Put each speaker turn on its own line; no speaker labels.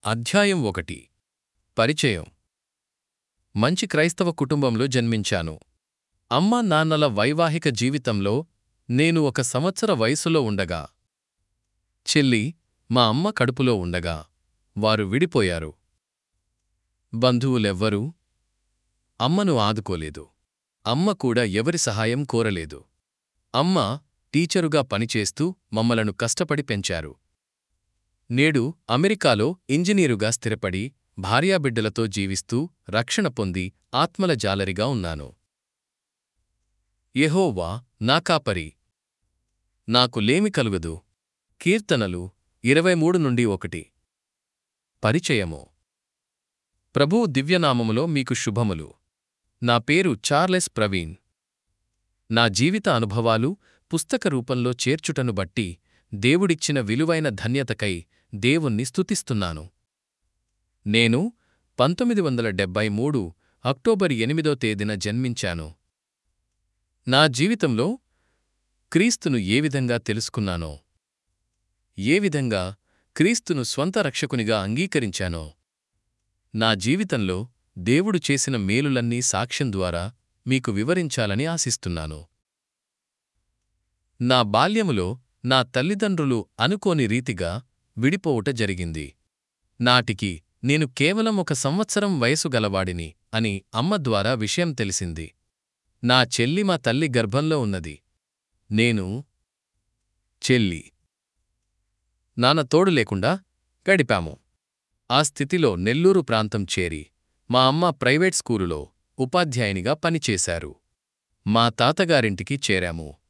అధ్యాయం ఒకటి పరిచయం మంచి క్రైస్తవ కుటుంబంలో జన్మించాను అమ్మా నాన్నల వైవాహిక జీవితంలో నేను ఒక సంవత్సర వయసులో ఉండగా చెల్లి మా అమ్మ కడుపులో ఉండగా వారు విడిపోయారు బంధువులెవ్వరూ అమ్మను ఆదుకోలేదు అమ్మ కూడా ఎవరి సహాయం కోరలేదు అమ్మ టీచరుగా పనిచేస్తూ మమ్మలను కష్టపడి పెంచారు నేడు అమెరికాలో ఇంజనీరుగా స్థిరపడి భార్యాబిడ్డలతో జీవిస్తూ రక్షణ పొంది ఆత్మల జాలరిగా ఉన్నాను యెహోవా నా కాపరి నాకు లేమి కలుగదు కీర్తనలు ఇరవై మూడు నుండి ఒకటి పరిచయము ప్రభువు దివ్యనామములో మీకు శుభములు నా పేరు చార్లెస్ ప్రవీణ్ నా జీవిత అనుభవాలు పుస్తక రూపంలో చేర్చుటను బట్టి దేవుడిచ్చిన విలువైన ధన్యతకై దేవుణ్ణి స్తుతిస్తున్నాను నేను పంతొమ్మిది వందల డెబ్బై మూడు అక్టోబర్ ఎనిమిదో తేదీన జన్మించాను నా జీవితంలో క్రీస్తును ఏ విధంగా తెలుసుకున్నానో ఏ విధంగా క్రీస్తును స్వంత రక్షకునిగా అంగీకరించానో నా జీవితంలో దేవుడు చేసిన మేలులన్నీ సాక్ష్యం ద్వారా మీకు వివరించాలని ఆశిస్తున్నాను నా బాల్యములో నా తల్లిదండ్రులు అనుకోని రీతిగా విడిపోవుట జరిగింది నాటికి నేను కేవలం ఒక సంవత్సరం వయసు గలవాడిని అని అమ్మ ద్వారా విషయం తెలిసింది నా చెల్లి మా తల్లి గర్భంలో ఉన్నది నేను చెల్లి నాన్న తోడు లేకుండా గడిపాము ఆ స్థితిలో నెల్లూరు ప్రాంతం చేరి మా అమ్మ ప్రైవేట్ స్కూలులో ఉపాధ్యాయునిగా పనిచేశారు మా తాతగారింటికి చేరాము